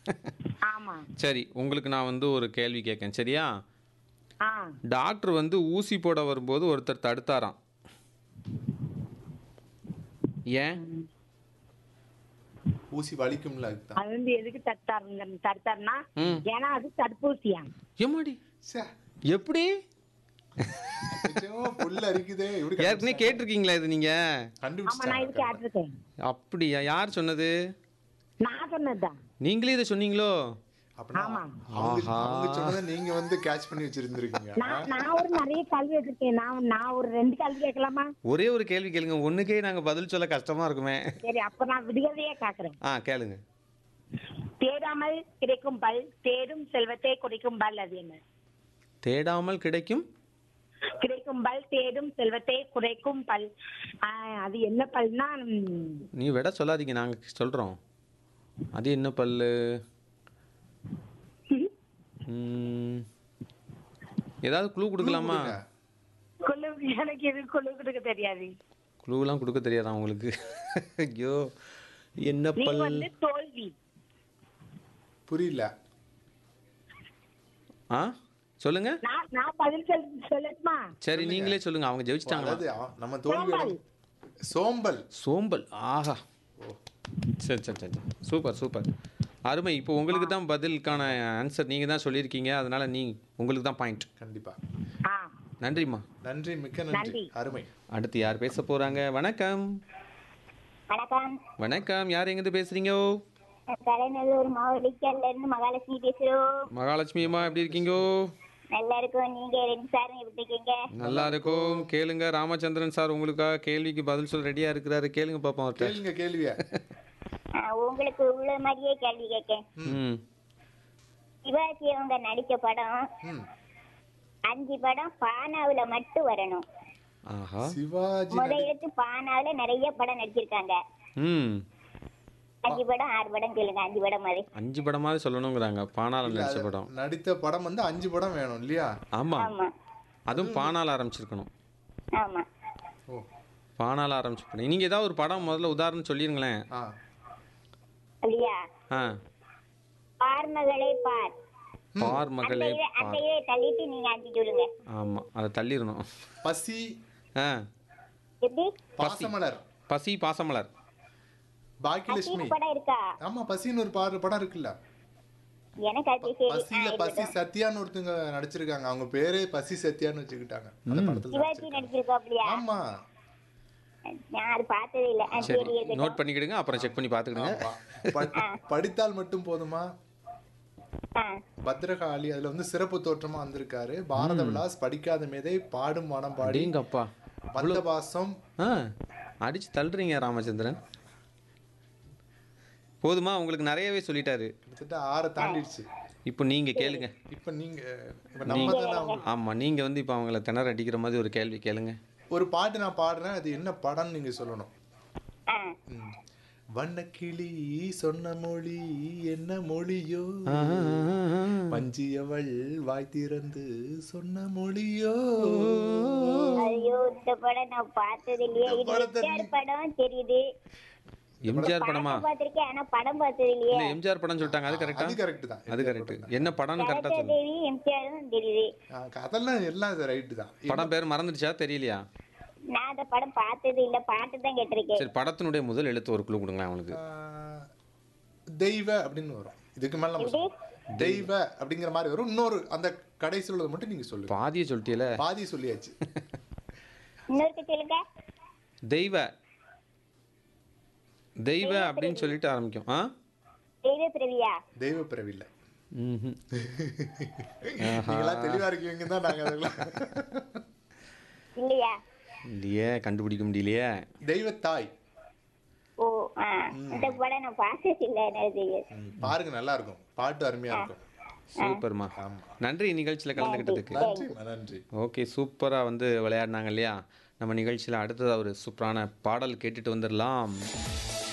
ஆமா சரி உங்களுக்கு நான் வந்து ஒரு கேள்வி கேட்கேன் சரியா ஆ டாக்டர் வந்து ஊசி போட வரும்போது ஒருத்தர் தடுத்தாராம் ஏன் ஊசி வலிக்கும்ல அதுதான் அது வந்து எதுக்கு தடுத்தாருங்க தடுத்தாருன்னா ம். ஏன்னா அது தடுப்பூசியா ஏமாடி சே, எப்படி நிஜமா புல்ல அரிக்குதே இப்படி ஏற்கனவே கேட்டிருக்கீங்களா இது நீங்க ஆமா நான் இது கண்டுபிடிச்சிட்டாங்க கேட்டிருக்கேன் அப்படியா யார் சொன்னது நான் சொன்னதுதான் நீங்களே இதை சொன்னீங்களோ அப்படின்னா ஆமா. அவங்க ஆஹா. அவங்க சொன்னதை நீங்க வந்து கேட்ச் பண்ணி வச்சிருந்திருக்கீங்க நான் நான் ஒரு நிறைய கல்வி வச்சிருக்கேன் நான் நான் ஒரு ரெண்டு கல்வி கேட்கலாமா ஒரே ஒரு கேள்வி கேளுங்க ஒண்ணுக்கே நாங்க பதில் சொல்ல கஷ்டமா இருக்குமே சரி அப்ப நான் விடுகதையே கேக்குறேன் ஆ கேளுங்க தேடாமல் கிடைக்கும் பல் தேடும் செல்வத்தை குறைக்கும் பல் அது என்ன தேடாமல் கிடைக்கும் கிடைக்கும் பல் தேடும் செல்வத்தை குறைக்கும் பல் ஆ, அது என்ன பல்னா ம், நீ விட சொல்லாதீங்க நாங்க சொல்றோம் அது என்ன பல்லு ம், ஏதாவது க்ளூ கொடுக்கலாமா கொடுங்க. குழு எனக்கு இது குழு கொடுக்க தெரியாது க்ளூலாம் கொடுக்க தெரியாதா உங்களுக்கு ஐயோ என்ன நீ பல் வந்து தோல்வி புரியல ஆ சொல்லுங்க நான் நான் பதில் சொல் சொல்லட்டுமா சரி நீங்களே சொல்லுங்க அவங்க ஜெயிச்சிட்டாங்களா அதாவது அ- நம்ம தோல்வி சோம்பல். சோம்பல் சோம்பல் ஆஹா சரி சரி சரி சூப்பர் சூப்பர் அருமை இப்போ உங்களுக்கு தான் பதிலுக்கான ஆன்சர் நீங்கள் தான் சொல்லியிருக்கீங்க அதனால நீ உங்களுக்கு தான் பாயிண்ட் கண்டிப்பா ஆ நன்றிம்மா நன்றி மிக்க நன்றி நன்றி. அருமை அடுத்து யார் பேச போகிறாங்க வணக்கம் வணக்கம் வணக்கம் யார் எங்கேருந்து பேசுகிறீங்க தலைநல்லூர் மாவட்டத்துல இருந்து மகாலட்சுமி பேசுறோம் மகாலட்சுமி அம்மா எப்படி இருக்கீங்கோ நல்லா இருக்கும் நீங்க ரெண்டு சாரும் எப்படி இருக்கீங்க நல்லா இருக்கும் கேளுங்க ராமச்சந்திரன் சார் உங்களுக்காக கேள்விக்கு பதில் சொல்ல ரெடியாக இருக்கிறாரு கேளுங்க பார்ப்போம் அவர்கிட்ட கேளுங்க கேள்விய ஆஹ் உங்களுக்கு உள்ள மாதிரியே கேள்வி கேட்கேன் ம் சிவாஜி அவங்க நடிச்ச படம் ம். அஞ்சு படம் பானாவுல மட்டும் வரணும் ஆஹா சிவாஜி முத எடுத்து பானாவுல நிறைய படம் நடிச்சிருக்காங்க ம் அஞ்சு படம் ஆறு படம் சொல்லுங்க அஞ்சு படம் மாதிரி அஞ்சு படமாவது சொல்லணுங்கிறாங்க பானால் இல்ல, நடிச்ச அது படம் நடித்த படம் வந்து அஞ்சு படம் வேணும் இல்லையா ஆமாம் ஆமா அதுவும் பானால் ஆரம்பிச்சிருக்கணும் ஆமா ஓ பானால் ஆரம்பிச்சு படம் நீங்கள் ஏதாவது ஒரு படம் முதல்ல உதாரணம் சொல்லிருங்களேன் ஆ இல்லையா ஆ பார்மகளே பார் பார் அந்த மகளே இதை அந்த பார் இதை தள்ளிட்டு நீங்க அஞ்சு சொல்லுங்க ஆமாம் அதை தள்ளிடணும் பசி ஆ எப்படி பாசமலர் பசி பாசமலர் பாக்கியலட்சுமி பசின்னு படம் இருக்கா ஆமா பசின்னு ஒரு பாரு படம் இருக்குல்ல எனக்கு அது சரி பசியில ஆ, பசி இருக்கட்டும். சத்யான்னு ஒருத்தங்க நடிச்சிருக்காங்க அவங்க பேரே பசி சத்யான்னு வச்சுக்கிட்டாங்க அந்த படத்துல சிவாஜி நடிச்சிருக்காங்க. நடிச்சிருக்கா அப்படியா ஆமா நான் அது பார்த்ததே இல்ல ஆ, சரி சரி இருக்கட்டும். நோட் பண்ணிக்கிடுங்க அப்புறம் செக் பண்ணி பார்த்துக்கிடுங்க ஆமா. ப- படித்தால் மட்டும் போதுமா ஆ, பத்ரகாளி அதுல வந்து சிறப்பு தோற்றமா வந்திருக்காரு பாரத விலாஸ் படிக்காத மேதை பாடும் மனம் பாடி அப்படிங்கப்பா வந்தபாசம் ஆ அடிச்சு தள்ளுறீங்க ராமச்சந்திரன் போதுமா உங்களுக்கு நிறையவே சொல்லிட்டாரு கிட்டத்தட்ட ஆற தாண்டிடுச்சு இப்போ நீங்கள் கேளுங்க இப்ப நீங்க இப்ப நம்ம தானே அவங்க- ஆமாம் நீங்கள் வந்து இப்போ அவங்கள திணற அடிக்கிற மாதிரி ஒரு கேள்வி கேளுங்க ஒரு பாட்டு நான் பாடுறேன் அது என்ன படம்னு நீங்க சொல்லணும் ஆ. ம். வண்ணக்கிளி சொன்ன மொழி என்ன மொழியோ பஞ்சியவள் வாய் திறந்து சொன்ன மொழியோ ஐயோ இந்த படம் நான் பார்த்தது இல்லையே இந்த இது படத்தை எம்ஜிஆர் படம் தெரியுது எம்ஜிஆர் படமா பாட்டு பார்த்திருக்கேன் ஆனா படம் பார்த்தது இல்லையே இல்லை எம்ஜிஆர் படம் சொல்லிட்டாங்க அது கரெக்டா அது கரெக்ட் தான் அது கரெக்ட் என்ன படம்னு கரெக்டாக சரோஜா சொல்லுங்க தேவி எம்ஜிஆரும் தெரியுது ஆ, அதெல்லாம் எல்லாம் ரைட்டு தான் படம் பேர் மறந்துடுச்சா தெரியலையா நான் அந்த படம் பார்த்தது இல்ல பாட்டு தான் கேட்டிருக்கேன் சரி படத்தினுடைய முதல் எழுத்து ஒரு குழு கொடுங்களேன் அவங்களுக்கு ஆ, தெய்வ அப்படின்னு வரும் இதுக்கு மேல நம்ம சொல்லணும். தெய்வ அப்படிங்கிற மாதிரி வரும் இன்னொரு அந்த கடைசி உள்ளதை மட்டும் நீங்க சொல்லுங்க பாதியை சொல்லிட்டீல பாதி சொல்லியாச்சு இன்னொருக்கு சொல்லுங்க தெய்வ தெய்வ அப்படின்னு சொல்லிட்டு ஆரம்பிக்கும் ஆ தெய்வ பிறவியா தெய்வ பிறவில்லை ம்ஹும். நீங்களா தெளிவா இருக்கீங்க தான் நாங்க அதெல்லாம் இல்லையா இல்லையே கண்டுபிடிக்க முடியலையே தெய்வத்தாய் ஓ ஆ இந்த படம் நான் பார்த்தது இல்ல எனக்கு தெரியாது ம், பாருங்க நல்லா இருக்கும் பாட்டு அருமையா இருக்கும் சூப்பர்மா ஆமா நன்றி நிகழ்ச்சியில் கலந்துக்கிட்டதுக்கு நன்றி நன்றி ஓகே சூப்பராக வந்து விளையாடினாங்க இல்லையா நம்ம நிகழ்ச்சியில் அடுத்ததாக ஒரு சூப்பரான பாடல் கேட்டுட்டு வந்துடலாம்